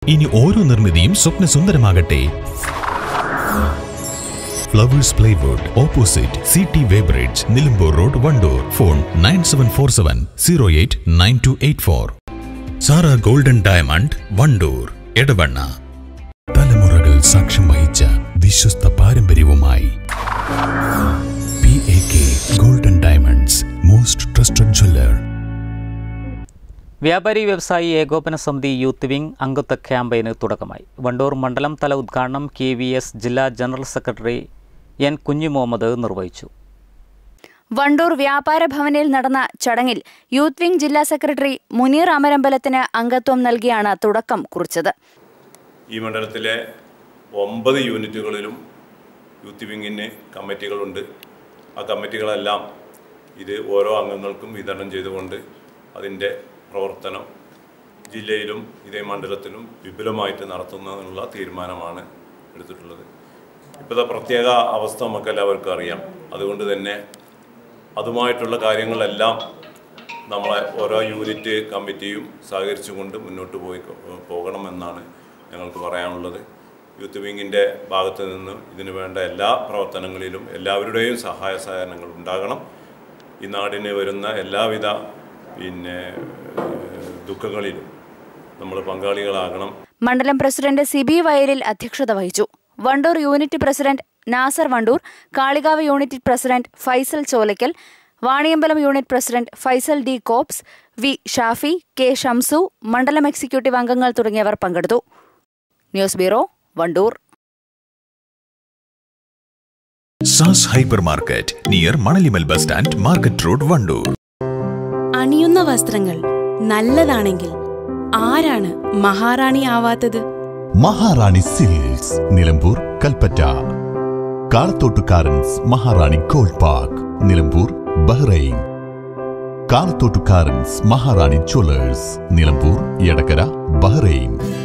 ഇനി ഓരോ നിർമ്മിതിയും സ്വപ്നസുന്ദരമാകട്ടെ Flowers plywood opposite C T weighbridge Nilambur road Wandoor phone nine seven four seven zero eight nine two eight four Sara golden diamond Wandoor Edavanna തലമുറകൾ സാക്ഷ്യം വഹിച്ച വിശ്വസ്ത പാരമ്പര്യവുമായി P A K golden diamonds most trusted jeweller വ്യാപാരി വ്യവസായി ഏകോപന സമിതി യൂത്ത് വിംഗ് അംഗത്വ ക്യാമ്പയിന് തുടക്കമായി വണ്ടൂർ മണ്ഡലം തല ഉദ്ഘാടനം കെ വി എസ് ജില്ലാ general secretary N Kunju Muhammad നിർവഹിച്ചു വണ്ടൂർ വ്യാപാര ഭവനിൽ നടന്ന ചടങ്ങിൽ യൂത്ത് വിംഗ് ജില്ലാ സെക്രട്ടറി മുനീർ അമരമ്പലത്തിന് അംഗത്വം നൽകിയാണ് തുടക്കം കുറിച്ചത് ഈ മണ്ഡലത്തിലെ ഒമ്പത് യൂണിറ്റുകളിലും യൂത്ത് വിങ്ങിന് കമ്മിറ്റികളുണ്ട് ആ കമ്മിറ്റികളെല്ലാം ഇത് ഓരോ അംഗങ്ങൾക്കും വിതരണം ചെയ്തുകൊണ്ട് അതിൻ്റെ പ്രവർത്തനം ജില്ലയിലും ഇതേ മണ്ഡലത്തിലും വിപുലമായിട്ട് നടത്തുന്നതിനുള്ള തീരുമാനമാണ് എടുത്തിട്ടുള്ളത് ഇപ്പോഴത്തെ പ്രത്യേക അവസ്ഥ നമുക്ക് എല്ലാവർക്കും അറിയാം അതുകൊണ്ട് തന്നെ അതുമായിട്ടുള്ള കാര്യങ്ങളെല്ലാം നമ്മളെ ഓരോ യൂണിറ്റ് കമ്മിറ്റിയും സഹകരിച്ചുകൊണ്ട് മുന്നോട്ട് പോയി പോകണമെന്നാണ് ഞങ്ങൾക്ക് പറയാനുള്ളത് യൂത്ത് വിങ്ങിൻ്റെ ഭാഗത്ത് നിന്ന് ഇതിനു വേണ്ട എല്ലാ പ്രവർത്തനങ്ങളിലും എല്ലാവരുടെയും സഹായ സഹകരണങ്ങൾ ഉണ്ടാകണം ഈ നാടിന് വരുന്ന എല്ലാവിധ പിന്നെ ഏഹ്, ദുഃഖങ്ങളിലും നമ്മൾ പങ്കാളികളാകണം മണ്ഡലം പ്രസിഡന്റ് സിബി വയലിൽ അധ്യക്ഷത വഹിച്ചു Wandoor unit president Nasar Wandoor Kalikavu unit president Faisal Cholaykkal Vaniyambalam unit president Faisal D കോപ്സ് വി ഷാഫി കെ ഷംസു മണ്ഡലം എക്സിക്യൂട്ടീവ് അംഗങ്ങൾ തുടങ്ങിയവർ പങ്കെടുത്തു ന്യൂസ് ബ്യൂറോ വണ്ടൂർ സാസ് hyper market near Manalimal bus stand market road Wandoor അണിയുന്ന വസ്ത്രങ്ങൾ നല്ലതാണെങ്കിൽ ആരാണ് മഹാറാണി ആവാത്തത് മഹാറാണി സിൽക്സ് നിലമ്പൂർ കൽപ്പറ്റ കാളത്തോട്ടുകാരൻസ് Maharani gold park Nilambur Bahrain കാളത്തോട്ടുകാരൻസ് മഹാറാണി ജ്വല്ലേഴ്സ് നിലമ്പൂർ എടക്കര ബഹ്റൈൻ